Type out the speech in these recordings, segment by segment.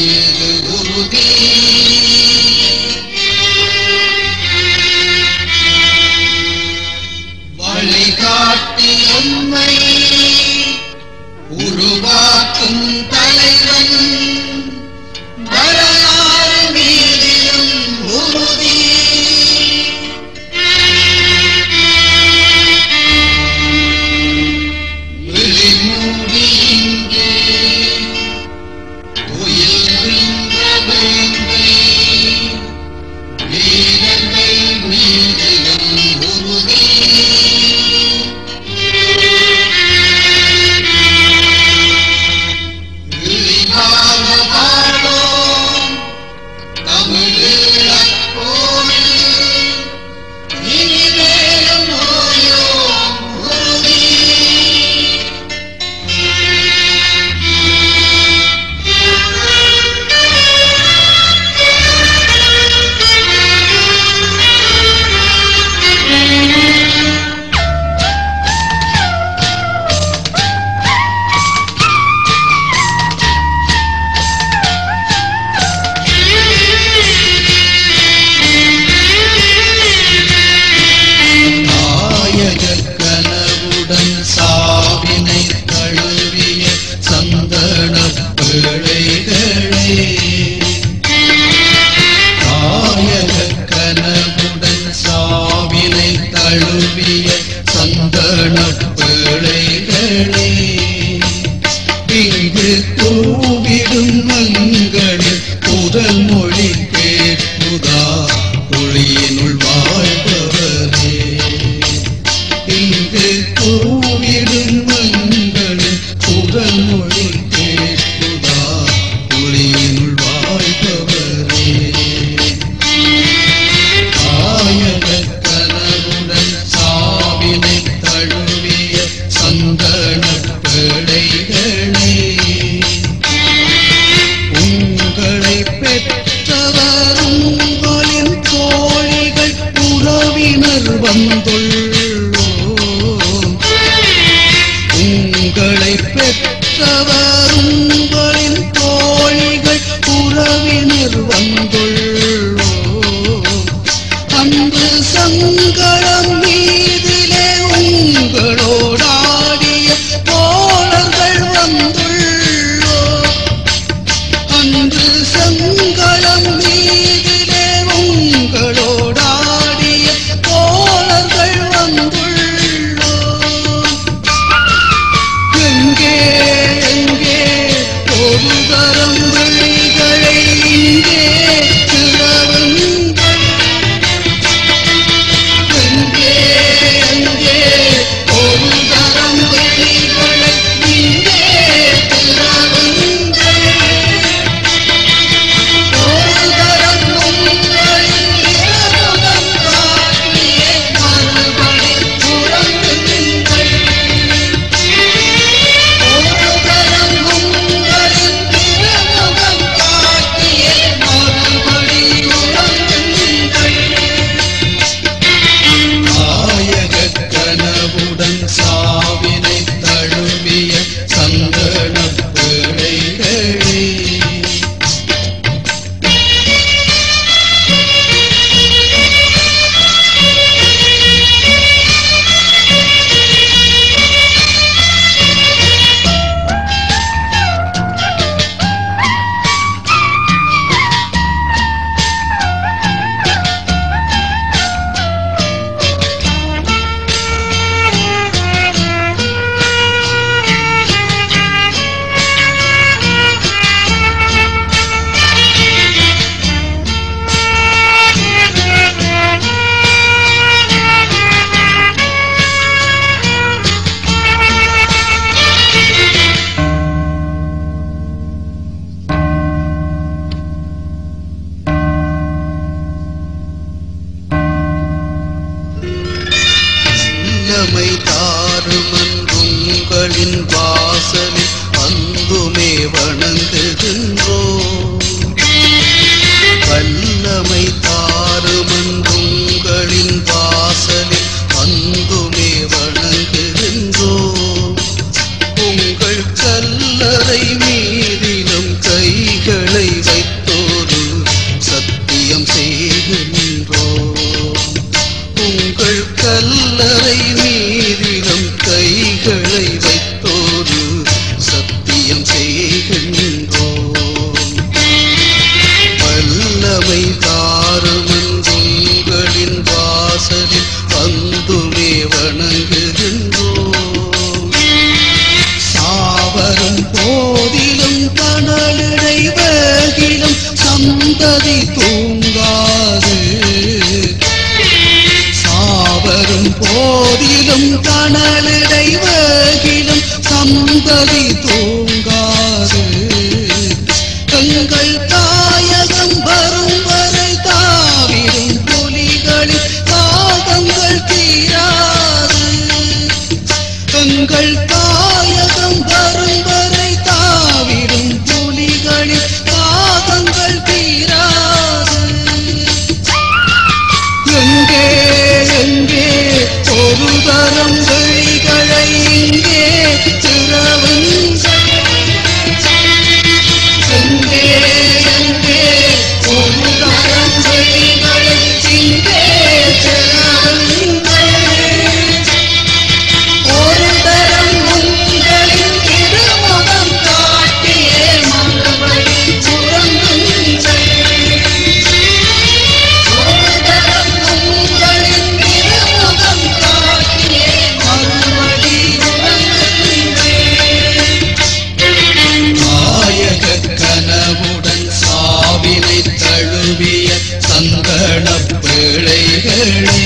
மீது உறுதி வழிகாட்டி உண்மை உருவாக்கும் தலைவன் வரலாறு மீதிலும் உறுதி விழிமூடி இங்கே துயில்கின்ற வேங்கை வீரர்கள் மீதிலும் உறுதி விழிகால பாடோம் தமிழீழப் போரில் இனிமேலும் ஓயோம் உறுதி நாயக கனவுடன் சாவினை தழுவிய சந்தன பிழைகளே நாயக கனவுடன் சாவினை தழுவிய சந்தன பிழைகளே இங்கு கூவிடும் மங்களில் முதல் மொழி கேட்புதா ஒளியினுள் வாழ்பவரே இங்கு கூவிடும் மங்களில் முதல் மொழி கேட்புதா ஒளியினுள் வாழ்பவரே ஆயக கனவுடன் சாவினை தழுவிய சந்தன பிழைகளே உங்களை பெற்றவர் உங்களின் தோழிகள் உறவினர் வந்துள்ளோம் உங்களை பெற்றவர் உங்களின் தோழிகள் உறவினர் வந்துள்ளோம் அன்று சங்கடம் மீதிலே உங்களோடாடிய தோழர்கள் வந்துள்ளோம் அன்று சங்கடம் மீதிலே உங்களோடாடிய தோழர்கள் வந்துள்ளோம் எங்கே எங்கே ஒரு தரம் விழிகளை இங்கே திறவுங்கள் எங்கே எங்கே ஒரு தரம் விழிகளை இங்கே திறவுங்கள் ஒரு தரம் உங்களின் சந்ததி தூங்காது சாவரும் போதிலும் கனலிடை வேகிலும் சந்ததி தூங்காது எங்கள் தாயகம் வரும் வரை தாவிடும் புலிகளின் தாகங்கள் தீராது எங்கள் தாயகம் வரும் வரை தாவிடும் புலிகளின் தாகங்கள் தீராது எங்கே எங்கே ஒரு தரம் விழிகளை இங்கே திறவுங்கள் எங்கே எங்கே ஒரு தரம் விழிகளை இங்கே திறவுங்கள் ஒரு தரம் உங்களின் திருமுகம் காட்டியே மறுபடி உறங்குங்கள் ஒரு தரம் உங்களின் திருமுகம் காட்டியே மறுபடி உறங்குங்கள் நாயக கனவுடன் சாவினை தழுவிய சந்தனப் பிழைகளே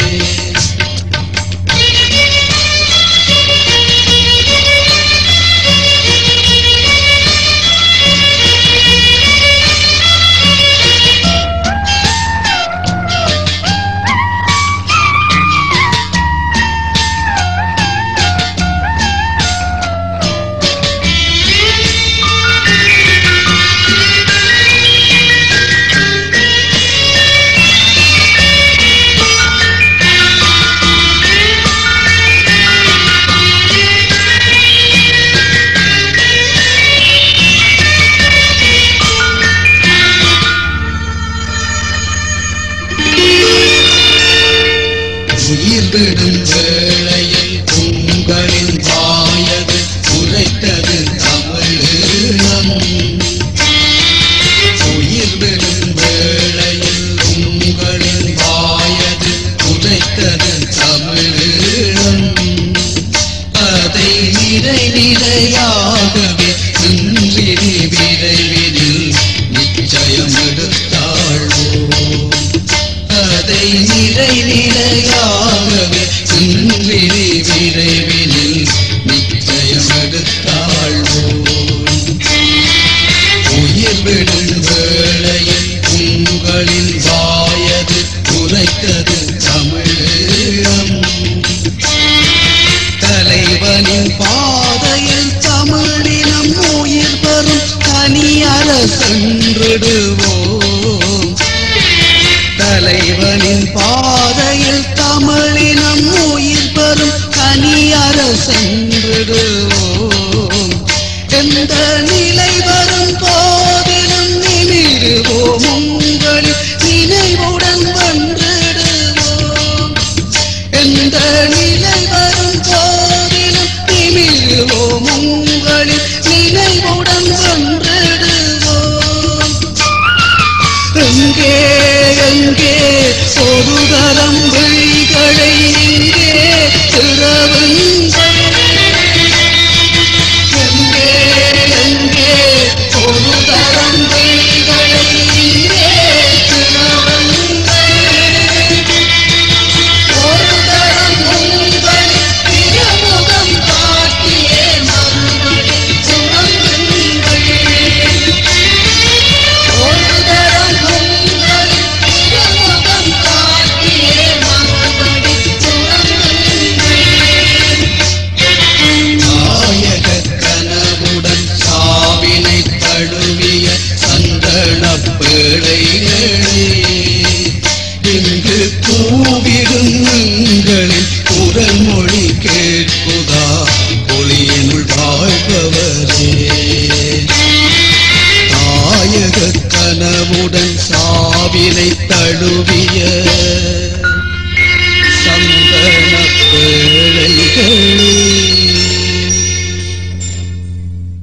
உயிர் விடும் வேளையில் உங்களின் வாயது உரைத்தது தமிழீழம் உயிர் விடும் வேளையில் உங்களின் வாயது உரைத்தது தமிழீழம் அதை நிறை நிலையாகவே இன்றினி விரைவினில் நிச்சயம் எடுத்தாழ்வோம் அதை நிறை நிலையாகவே இன்றினி விரைவினில் நிச்சயம் எடுத்தாழ்வோம் உயிர் விடும் வேளையில் உங்களின் வாயது உரைத்தது தமிழீழம் தலைவனின் பாதையில் தமிழினம் உயிர் பெறும் தனியர சென்றிடுவோம் தலைவனின் பாதையில் தமிழினம் உயிர் பெறும் தனியர சென்றிடுவோம் எந்த நிலை வரும் போதிலும் நிமிடுவோம் உங்களின் நினைவுடன் வென்றிடுவோம் எந்த நிலை வரும் போதிலும் நிமிடுவோம் உங்களின் நினைவுடன் வென்றிடுவோம் எங்கே எங்கே ஒரு தரம் விழிகளை இங்கே திறவுங்கள் எங்கே எங்கே ஒரு தரம் விழிகளை இங்கே திறவுங்கள் ஒரு தரம் உங்கள் திருமுகம் காட்டியே மறுபடி சுமங்குங்கள் ஒரு தரம் உங்கள் திருமுகம் காட்டியே மறுபடி சுமங்குங்கள் நாயக கனவுடன் சாவினை தழுவிய சந்தனப் பிழைகளே இங்கு கூவிடும் எங்களின் குரல் மொழி கேட்குதா ஒளியினுள் வாழ்பவரே நாயக கனவுடன் சாவினை தழுவிய